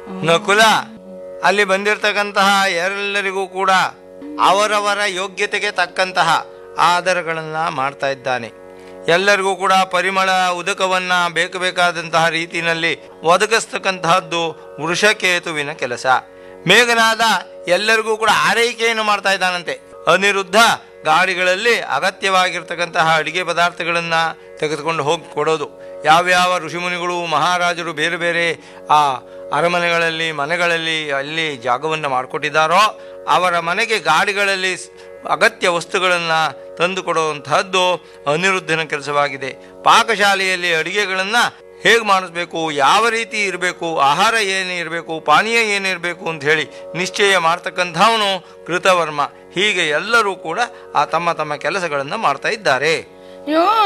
ನಕುಲ ಅಲ್ಲಿ ಬಂದಿರತಕ್ಕಂತಹ ಎಲ್ಲರಿಗೂ ಕೂಡ ಅವರವರ ಯೋಗ್ಯತೆಗೆ ತಕ್ಕಂತಹ ಆಧಾರಗಳನ್ನ ಮಾಡ್ತಾ ಇದ್ದಾನೆ ಎಲ್ಲರಿಗೂ ಕೂಡ ಪರಿಮಳ ಉದಕವನ್ನ ಬೇಕು ಬೇಕಾದಂತಹ ರೀತಿಯಲ್ಲಿ ಒದಗಿಸ್ತಕ್ಕಂತಹದ್ದು ವೃಷಕೇತುವಿನ ಕೆಲಸ ಮೇಘನಾದ ಎಲ್ಲರಿಗೂ ಕೂಡ ಆರೈಕೆಯನ್ನು ಮಾಡ್ತಾ ಇದ್ದಾನಂತೆ ಅನಿರುದ್ಧ ಗಾಡಿಗಳಲ್ಲಿ ಅಗತ್ಯವಾಗಿರ್ತಕ್ಕಂತಹ ಅಡಿಗೆ ಪದಾರ್ಥಗಳನ್ನ ತೆಗೆದುಕೊಂಡು ಹೋಗಿ ಕೊಡೋದು ಯಾವ್ಯಾವ ಋಷಿಮುನಿಗಳು ಮಹಾರಾಜರು ಬೇರೆ ಬೇರೆ ಆ ಅರಮನೆಗಳಲ್ಲಿ ಮನೆಗಳಲ್ಲಿ ಅಲ್ಲಿ ಜಾಗವನ್ನು ಮಾಡಿಕೊಟ್ಟಿದ್ದಾರೋ ಅವರ ಮನೆಗೆ ಗಾಡಿಗಳಲ್ಲಿ ಸ್- ಅಗತ್ಯ ವಸ್ತುಗಳನ್ನು ತಂದು ಕೊಡುವಂತಹದ್ದು ಅನಿರುದ್ಧನ ಕೆಲಸವಾಗಿದೆ ಪಾಕಶಾಲೆಯಲ್ಲಿ ಅಡಿಗೆಗಳನ್ನು ಹೇಗೆ ಮಾಡಿಸ್ಬೇಕು ಯಾವ ರೀತಿ ಇರಬೇಕು ಆಹಾರ ಏನು ಇರಬೇಕು ಪಾನೀಯ ಏನಿರಬೇಕು ಅಂತ ಹೇಳಿ ನಿಶ್ಚಯ ಮಾಡ್ತಕ್ಕಂಥವನು ಕೃತವರ್ಮ ಹೀಗೆ ಎಲ್ಲರೂ ಕೂಡ ಆ ತಮ್ಮ ತಮ್ಮ ಕೆಲಸಗಳನ್ನು ಮಾಡ್ತಾ ಇದ್ದಾರೆ ಯೋ